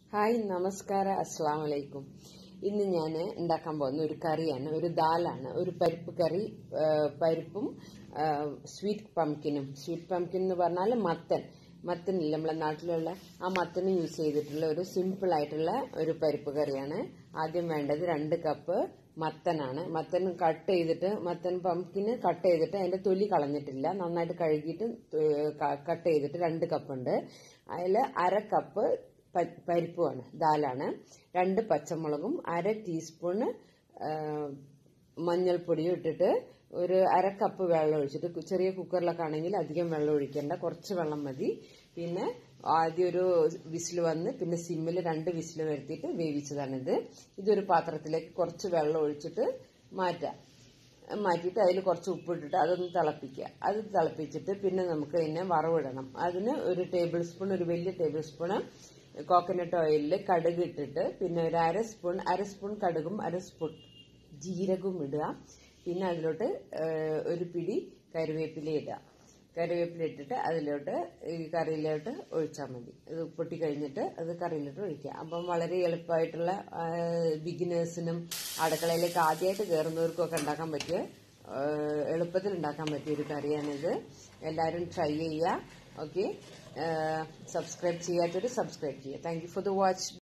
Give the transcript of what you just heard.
hi നമസ്കാരം അസ്സാം വലൈക്കും ഇന്ന് ഞാൻ ഉണ്ടാക്കാൻ പോകുന്ന ഒരു കറിയാണ് ഒരു ദാലാണ് ഒരു പരിപ്പ് കറി ആ, പരിപ്പും ആ, സ്വീറ്റ് പംകിനും സ്വീറ്റ് പംകിൻ എന്ന് പറഞ്ഞാൽ മത്തൻ മത്തനില്ല നമ്മളെ നാട്ടിലുള്ള ആ മത്തന് യൂസ് ചെയ്തിട്ടുള്ള ഒരു സിമ്പിൾ ആയിട്ടുള്ള ഒരു പരിപ്പ് കറിയാണ് ആദ്യം വേണ്ടത് രണ്ട് കപ്പ് മത്തനാണ് മത്തൻ കട്ട് ചെയ്തിട്ട് മത്തൻ പംകിന് കട്ട് ചെയ്തിട്ട് അതിന്റെ തൊലി കളഞ്ഞിട്ടില്ല നന്നായിട്ട് കഴുകിയിട്ട് കട്ട് ചെയ്തിട്ട് രണ്ട് കപ്പുണ്ട് അതിൽ അര കപ്പ് പ- പരിപ്പുമാണ് ദാലാണ് രണ്ട് പച്ചമുളകും അര ടീസ്പൂണ് ആ, മഞ്ഞൾപ്പൊടിയും ഇട്ടിട്ട് ഒരു അര കപ്പ് വെള്ളം ഒഴിച്ചിട്ട് കു- ചെറിയ കുക്കറിലൊക്കെ ആണെങ്കിൽ അധികം വെള്ളം ഒഴിക്കേണ്ട കുറച്ച് വെള്ളം മതി പിന്നെ ആദ്യം ഒരു വിസിൽ വന്ന് പിന്നെ സിമ്മിൽ രണ്ട് വിസിൽ വരുത്തിയിട്ട് വേവിച്ചതാണിത് ഇതൊരു പാത്രത്തിലേക്ക് കുറച്ച് വെള്ളം ഒഴിച്ചിട്ട് മാറ്റാം മാറ്റിയിട്ട് അതിൽ കുറച്ച് ഉപ്പിട്ടിട്ട് അതൊന്ന് തിളപ്പിക്കുക അത് തിളപ്പിച്ചിട്ട് പിന്നെ നമുക്ക് ഇതിനെ വറവിടണം അതിന് ഒരു ടേബിൾ സ്പൂൺ ഒരു വലിയ ടേബിൾ സ്പൂണ് കോക്കനട്ട് ഓയിലിൽ കടുക് ഇട്ടിട്ട് പിന്നെ ഒരു അര സ്പൂൺ അര സ്പൂൺ കടുകും അര സ്പൂൺ ജീരകവും ഇടുക പിന്നെ അതിലോട്ട് ഏഹ്, ഒരു പിടി കറിവേപ്പില ഇടുക കറിവേപ്പില ഇട്ടിട്ട് അതിലോട്ട് ഈ കറിയിലോട്ട് ഒഴിച്ചാൽ മതി ഇത് പൊട്ടി കഴിഞ്ഞിട്ട് അത് കറിയിലോട്ട് ഒഴിക്കുക അപ്പം വളരെ എളുപ്പമായിട്ടുള്ള ബിഗിനേഴ്സിനും അടുക്കളയിലേക്ക് ആദ്യമായിട്ട് കയറുന്നവർക്കും ഒക്കെ ഉണ്ടാക്കാൻ പറ്റിയ ആ, എളുപ്പത്തിൽ ഉണ്ടാക്കാൻ പറ്റിയ ഒരു കറിയാണിത് എല്ലാവരും ട്രൈ ചെയ്യുക ഓക്കെ സബ്സ്ക്രൈബ് ചെയ്യാത്തവർ സബ്സ്ക്രൈബ് ചെയ്യുക thank you for the watch